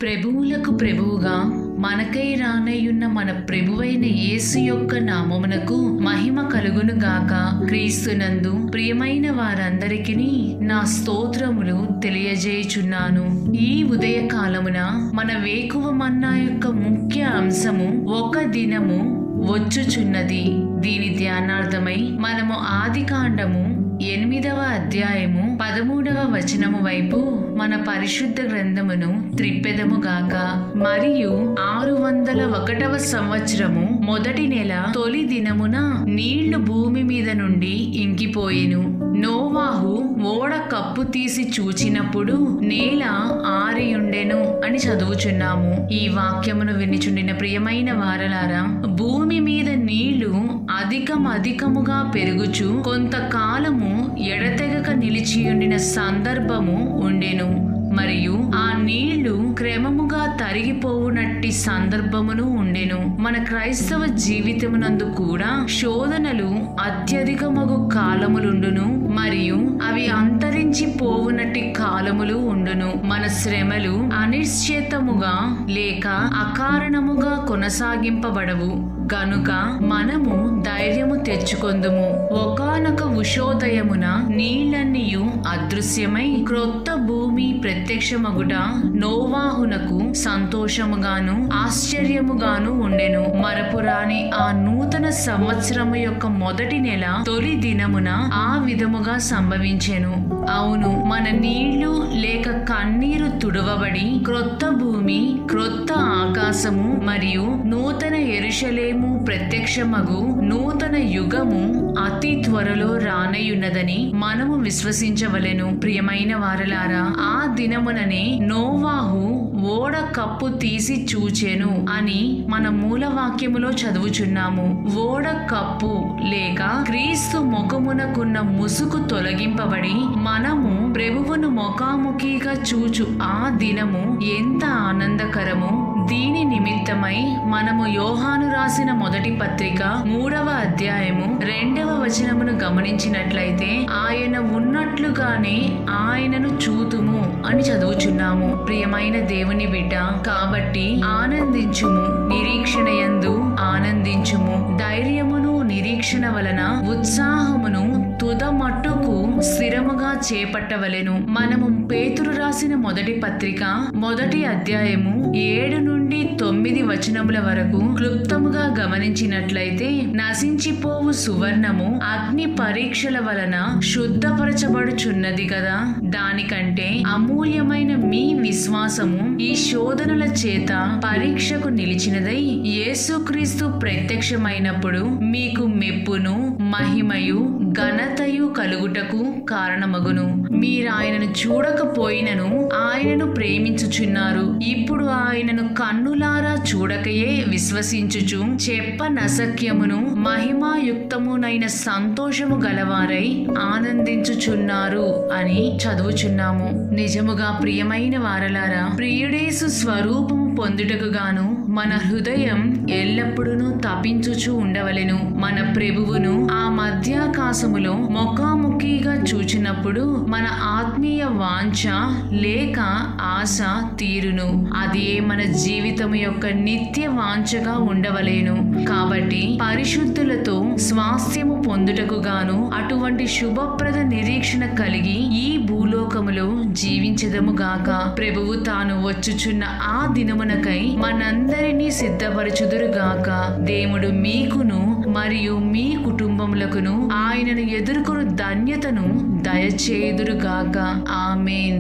ప్రభువులకు ప్రభువుగా మనకై రానయ్యున్న మన ప్రభువైన యేసు యొక్క నామమునకు మహిమ కలుగును గాక క్రీస్తునందు ప్రియమైన వారందరికీ నా స్తోత్రములు తెలియజేయుచున్నాను ఈ ఉదయ కాలమున మన వేకువ మన్నా యొక్క ముఖ్య అంశము ఒక దినము వచ్చుచున్నది దీని ధ్యానార్థమై మనము ఆది కాండము ఎనిమిదవ అధ్యాయము పదమూడవ వచనము వైపు మన పరిశుద్ధ గ్రంథమును త్రిప్పెదముగాక మరియు ఆరు వందల ఒకటవ సంవత్సరము మొదటి నెల తొలి దినమున నీళ్లు భూమి మీద నుండి ఇంకిపోయెను నోవాహు ఓడ కప్పు తీసి చూచినప్పుడు నేల ఆరియుండెను అని చదువుచున్నాము ఈ వాక్యమును వినిచుండిన ప్రియమైన వారలారా భూమి మీద నీళ్లు అధికం అధికముగా పెరుగుచు కొంతకాలము ఎడతెగక నిలిచియుండిన సందర్భము ఉండెను మరియు ఆ నీళ్లు క్రమముగా తరిగిపోవునట్టి సందర్భమును ఉండెను మన క్రైస్తవ జీవితమునందు కూడా శోధనలు అత్యధికమగు కాలములుండును మరియు అవి అంతరించి పోవునట్టి కాలములు ఉండును మన శ్రమలు అనిశ్చితముగా లేక అకారణముగా కొనసాగింపబడవు గనుక మనము ధైర్యము తెచ్చుకొందుము ఒకనొక ఉషోదయమున నీళ్లన్నీయు అదృశ్యమై క్రొత్త భూమి ప్రత్యక్షమగుట నోవాహునకు సంతోషముగాను ఆశ్చర్యముగాను ఉండెను మరపురాని ఆ నూతన సంవత్సరము యొక్క మొదటి నెల తొలి దినమున ఆ విధముగా సంభవించెను అవును మన నీళ్లు లేక కన్నీరు తుడవబడి క్రొత్త భూమి క్రొత్త ఆకాశము మరియు నూతన ఎరుషలేము ప్రత్యక్షమగు నూతన యుగము అతి త్వరలో రానయ్యున్నదని మనము విశ్వసించవలెను ప్రియమైన వారలారా ఆ దినముననే నోవాహు ఓడ కప్పు తీసి చూచెను అని మన మూల వాక్యములో చదువుచున్నాము ఓడ కప్పు లేక క్రీస్తు ముఖమునకున్న ముసుగు తొలగింపబడి మనము ప్రభువును ముఖాముఖిగా చూచు ఆ దినము ఎంత ఆనందకరము దీని నిమిత్తమై మనము యోహాను రాసిన మొదటి పత్రిక మూడవ అధ్యాయము రెండవ వచనమును గమనించినట్లయితే ఆయన ఉన్నట్లుగానే ఆయనను చూతుము అని చదువుచున్నాము ప్రియమైన దేవుని బిడ్డ కాబట్టి ఆనందించుము నిరీక్షణ యందు ఆనందించుము ధైర్యమును నిరీక్షణ వలన ఉత్సాహమును తుదమట్టుకు స్థిరముగా చేపట్టవలెను మనము పేతురు రాసిన మొదటి పత్రిక మొదటి అధ్యాయము ఏడు నుండి తొమ్మిది వచనముల వరకు క్లుప్తముగా గమనించినట్లయితే నశించిపోవు సువర్ణము అగ్ని పరీక్షల వలన శుద్ధపరచబడుచున్నది కదా దానికంటే అమూల్యమైన మీ విశ్వాసము ఈ శోధనల చేత పరీక్షకు నిలిచినదై యేసుక్రీస్తు ప్రత్యక్షమైనప్పుడు మీకు మెప్పును మహిమయు ఘనతయు కలుగుటకు కారణమగును మీరాయనను చూడకపోయినను ఆయనను ప్రేమించుచున్నారు ఇప్పుడు ఆయనను కన్నులారా చూడకయే విశ్వసించుచు చెప్పనసఖ్యమును మహిమాయుక్తమునైన సంతోషము గలవారై ఆనందించుచున్నారు అని చదువుచున్నాము నిజముగా ప్రియమైన వారలారా ప్రియుడేసు స్వరూపము పొందుటకు గాను మన హృదయం ఎల్లప్పుడూ తపించుచు ఉండవలెను మన ప్రభువును ఆ మధ్యాకాశములో ముఖాముఖిగా చూచినప్పుడు మన ఆత్మీయ వాంఛ లేక ఆశ తీరును అదే మన జీవితం యొక్క నిత్య వాంఛగా ఉండవలేను కాబట్టి పరిశుద్ధులతో స్వాస్థ్యము పొందుటకు గాను అటువంటి శుభప్రద నిరీక్షణ కలిగి ఈ భూలోకములో జీవించదము గాక ప్రభువు తాను వచ్చుచున్న ఆ దినమునకై మనందరినీ సిద్ధపరచుదురుగాక దేవుడు మీకును మరియు మీ కుటుంబములకును ఆయనను ఎదుర్కొను ధన్యతను దయచేయుదురుగాక ఆమెన్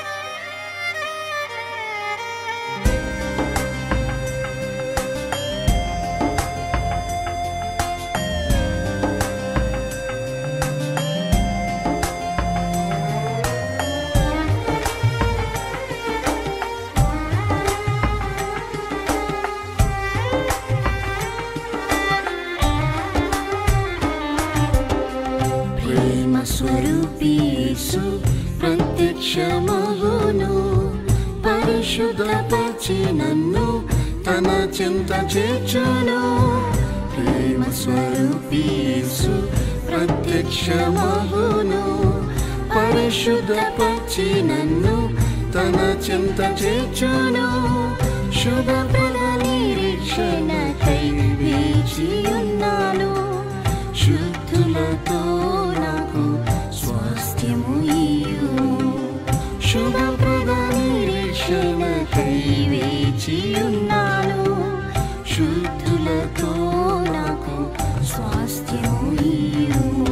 Thank ప్రత్యక్షమగును పరిశుద్ధపరిచి నన్ను తన చింత చేర్చును ప్రేమ స్వరూపీసు ప్రత్యక్షమగును పరిశుద్ధపరిచి నన్ను తన చింత చేర్చును శుభప్రద నిరీక్షణకై వేచి ఉన్నాను శుద్ధులతో నాకు స్వాస్థ్యము ఇయ్యుము శుభప్రద నిరీక్షణకై వేచి ఉన్నాను శుద్ధులతో నాకు స్వాస్థ్యము ఇయ్యుము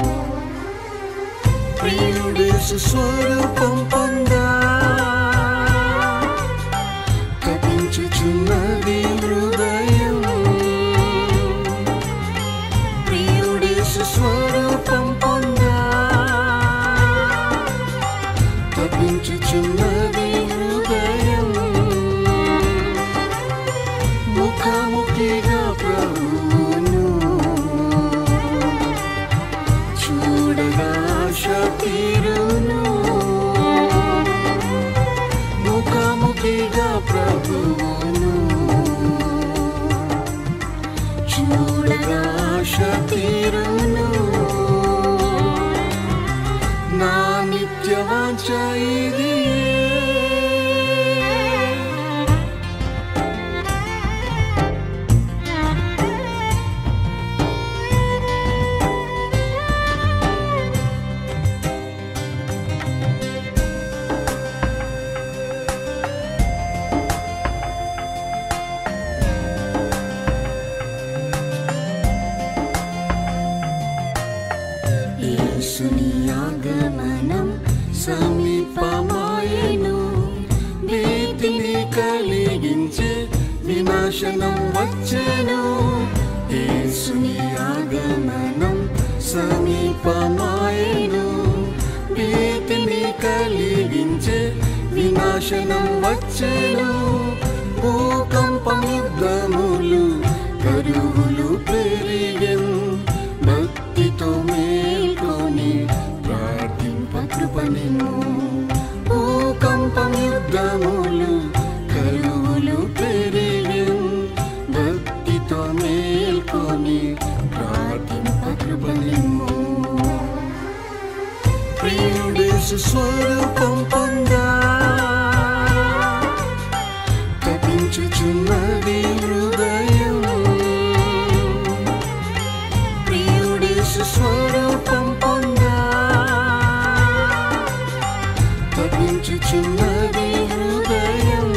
ప్రియుడేసు స్వరూపం పొందా తపించుచున్నది హృదయం ప్రియుడేసు స్వరూపం పొందా తపించుచున్నది హృదయం ముఖాముఖిగా ప్రభువును చూడగా శతీరును ముఖాముఖిగా ప్రభువును చూడగా శతీరును నా నిత్య వాంఛ ఇది యేసుని ఆగమనం సమీపమాయెను భీతిని కలిగించే వినాశనం వచ్చెను యేసుని ఆగమనం సమీపమాయెను భీతిని కలిగించే వినాశనం వచ్చెను భూకంపం యుద్ధములు కరువులు పెరిగెను భక్తితో మేల్కొని ప్రార్థింప కృపణిను భూకంపం యుద్ధములు కరువులు పెరిగెను భక్తితో మేల్కొని ప్రార్థింప కృపణిము ప్రియుడేసు స్వరూపం పొందా తపించుచున్నది హృదయం ప్రియుడేసు స్వరూపం పొందా తపించుచున్నది హృదయం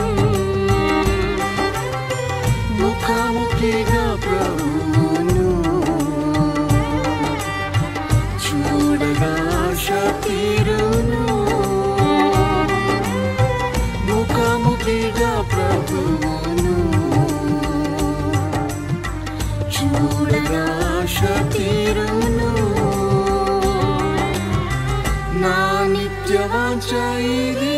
ముఖాముఖిగా ప్రభువును చూడగా శతీరును ముఖాముఖిగా ప్రభువును చూడగా శతీరును నా నిత్య వాంఛ ఇది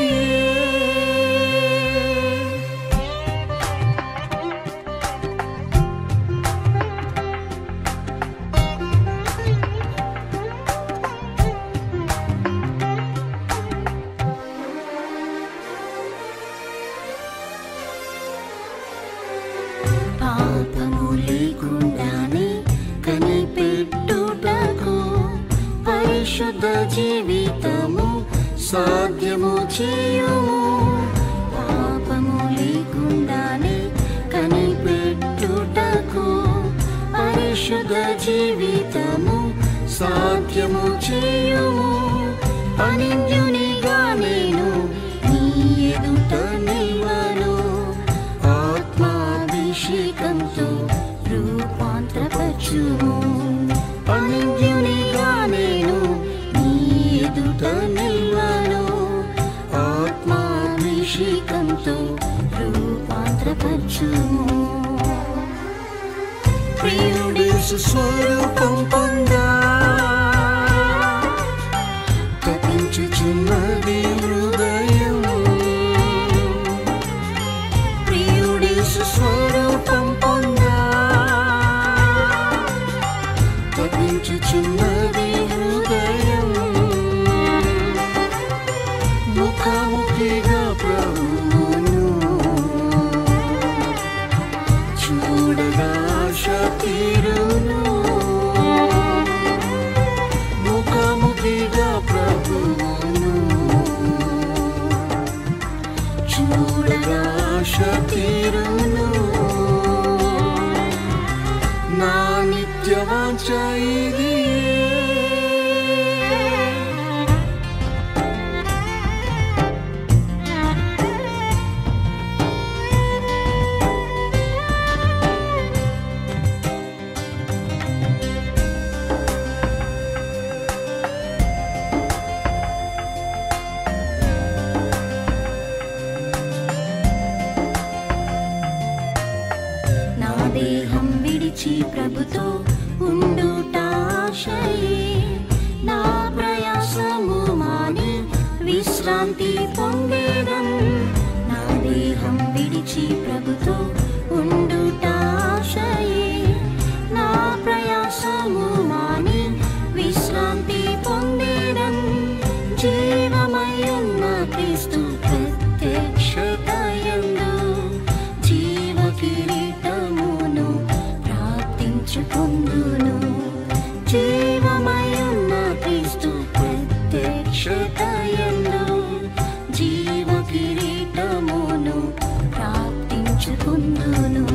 పాపము లేకుండానే కనిపెట్టుటకు పరిశుద్ధ జీవితము సాధ్యము చేయుము పాపము లేకుండానే కనిపెట్టుటకు పరిశుద్ధ జీవితము సాధ్యము చేయుము అనింద్యునిగా నేను నీ ఎదుట నిల్వను ఆత్మాభిషేకంతో రూపాంతరపరచుము అనింద్యునిగా నేను నీ ఎదుట నిల్వను ఆత్మాభిషేకంతో రూపాంతరపరచుము ప్రియుడేసు స్వరూపం పొందా తపించుచున్నది హృదయం ప్రియుడేసు స్వరూపం పొందా తపించుచున్నది హృదయం ఆశ తీరును నా నిత్య వాంఛ ఇది నా దేహం విడిచి ప్రభుతో ఉండుటాశయే నా ప్రయాసము మాని విశ్రాంతి పొందేదం నా దేహం విడిచి ప్రభుతో ఉండుటాశయే నా ప్రయాసము మాని విశ్రాంతి పొందేదం జీవమయున్న క్రీస్తు ప్రత్యక్షతయందు జీవ కిరీటమును ప్రాప్తించుకుందును జీవమయున్న క్రీస్తు ప్రత్యక్షతయందు జీవ కిరీటమును ప్రాప్తించుకుందును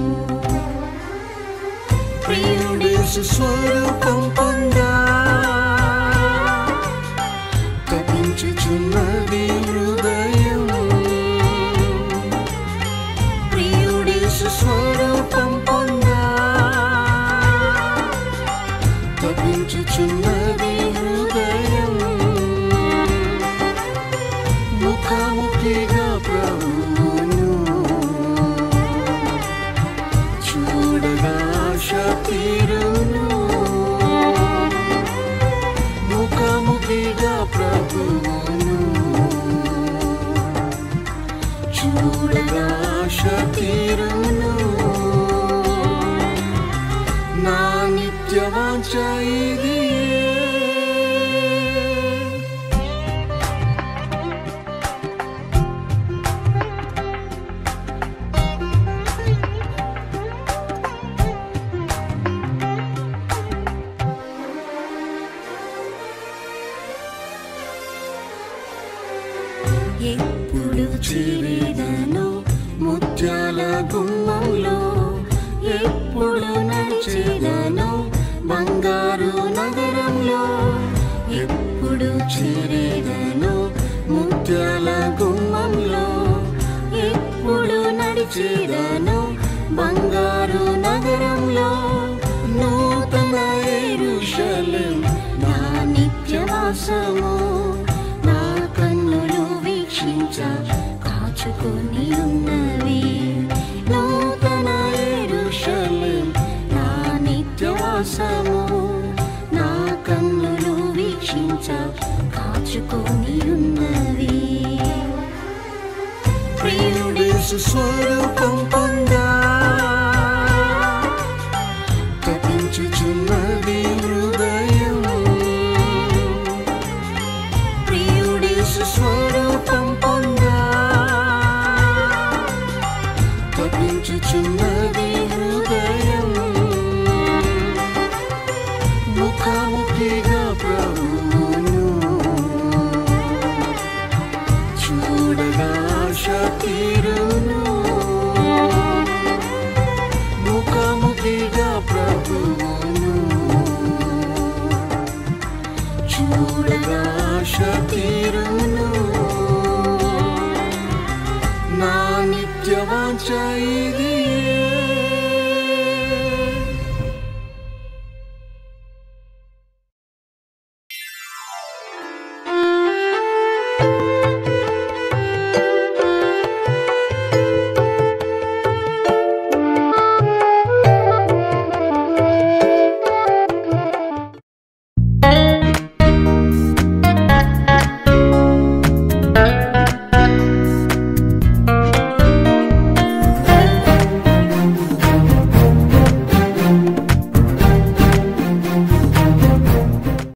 ప్రియుడేసు స్వరూపం పొందా తపించుచున్నది హృదయం ప్రియుడేసు స్వరూపం పొందా తపించుచున్నది హృదయం ముఖాముఖిగా ప్రభువును చూడగా ఆశ తీరును ముఖాముఖిగా ప్రభువును చూడగా ఆశ తీరును నా నిత్య వాంఛ ఇది ఎప్పుడు చేరేదను ముత్యాల గుమ్మంలో ఎప్పుడు నడిచేదను బంగారు నగరంలో ఎప్పుడు చేరేదను ముత్యాల గుమ్మంలో ఎప్పుడు నడిచేదను బంగారు నగరంలో నూతన ఎరుషలేం నా నిత్యవాసము నా కన్నులు వీక్షించ కాచుకొని ఉన్నవి నూతన ఎరుషలేం నా నిత్యవాసము నా కన్నులు వీక్షించ కాచుకొని ఉన్నవి ప్రియుడేసు స్వరూపం పొందా తపించుచున్నది హృదయం ప్రియుడేసు స్వరూపం పొందా తపించుచున్నది హృదయం ముఖాముఖిగా ప్రభువును చూడగా ఆశ తీరు